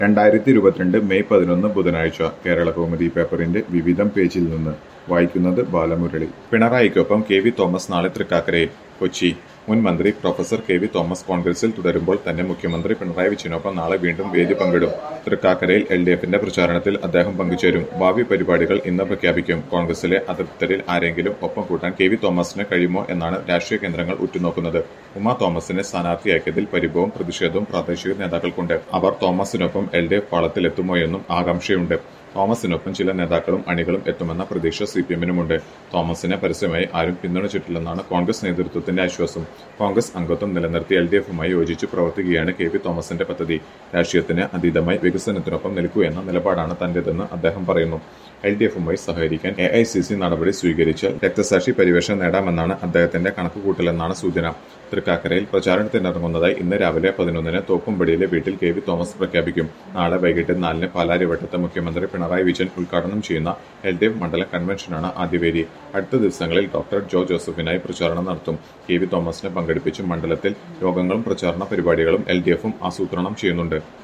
രണ്ടായിരത്തി ഇരുപത്തിരണ്ട് മെയ് പതിനൊന്ന് ബുധനാഴ്ച കേരള കൗമുദി പേപ്പറിന്റെ വിവിധം പേജിൽ നിന്ന് വായിക്കുന്നത് ബാലമുരളി പിണറായിക്കൊപ്പം കെ വി തോമസ് നാളെ തൃക്കാക്കരയിൽ കൊച്ചി മുൻ മന്ത്രി പ്രൊഫസർ കെ വി തോമസ് കോൺഗ്രസിൽ തുടരുമ്പോൾ തന്നെ മുഖ്യമന്ത്രി പിണറായി വിജയനൊപ്പം നാളെ വീണ്ടും വേദി പങ്കിടും തൃക്കാക്കരയിൽ എൽ ഡി എഫിന്റെ പ്രചാരണത്തിൽ അദ്ദേഹം പങ്കുചേരും ഭാവി പരിപാടികൾ ഇന്ന് പ്രഖ്യാപിക്കും കോൺഗ്രസിലെ അതിർത്തിയിൽ ആരെങ്കിലും ഒപ്പം കൂട്ടാൻ കെ വി തോമസിന് കഴിയുമോ എന്നാണ് രാഷ്ട്രീയ കേന്ദ്രങ്ങൾ ഉറ്റുനോക്കുന്നത് ഉമ തോമസിനെ സ്ഥാനാർത്ഥിയാക്കിയതിൽ പരിഭവവും പ്രതിഷേധവും പ്രാദേശിക നേതാക്കൾക്കുണ്ട് അവർ തോമസിനൊപ്പം എൽ ഡി എഫ് പാളത്തിലെത്തുമോ എന്നും ആകാംക്ഷയുണ്ട് തോമസിനൊപ്പം ചില നേതാക്കളും അണികളും എത്തുമെന്ന പ്രതീക്ഷ സി പി എമ്മിനുമുണ്ട് തോമസിനെ പരസ്യമായി ആരും പിന്തുണച്ചിട്ടില്ലെന്നാണ് കോൺഗ്രസ് നേതൃത്വത്തിന്റെ ആശ്വാസം കോൺഗ്രസ് അംഗത്വം നിലനിർത്തി എൽ ഡി എഫുമായി യോജിച്ച് പ്രവർത്തിക്കുകയാണ് കെ വി തോമസിന്റെ പദ്ധതി രാഷ്ട്രീയത്തിന് അതീതമായി വികസനത്തിനൊപ്പം നിൽക്കൂ എന്ന നിലപാടാണ് തന്റേതെന്ന് അദ്ദേഹം പറയുന്നു എൽ ഡി എഫുമായി സഹകരിക്കാൻ എ ഐ സി സി നടപടി സ്വീകരിച്ചാൽ രക്തസാക്ഷി പരിവേഷം നേടാമെന്നാണ് അദ്ദേഹത്തിന്റെ കണക്കുകൂട്ടലെന്നാണ് സൂചന തൃക്കാക്കരയിൽ പ്രചാരണത്തിനിറങ്ങുന്നതായി ഇന്ന് രാവിലെ പതിനൊന്നിന് തോപ്പുംപടിയിലെ വീട്ടിൽ കെ വി തോമസ് പ്രഖ്യാപിക്കും നാളെ വൈകിട്ട് നാലിന് പാലാരിവട്ടത്ത് മുഖ്യമന്ത്രി പിണറായി വിജയൻ ഉദ്ഘാടനം ചെയ്യുന്ന എൽ ഡി എഫ് മണ്ഡലം കൺവെൻഷനാണ് ആദ്യവേദി അടുത്ത ദിവസങ്ങളിൽ ഡോക്ടർ ജോ ജോസഫിനായി പ്രചാരണം നടത്തും കെ വി തോമസിനെ പങ്കെടുപ്പിച്ച് മണ്ഡലത്തിൽ യോഗങ്ങളും പ്രചാരണ പരിപാടികളും എൽ ഡി എഫും ആസൂത്രണം ചെയ്യുന്നുണ്ട്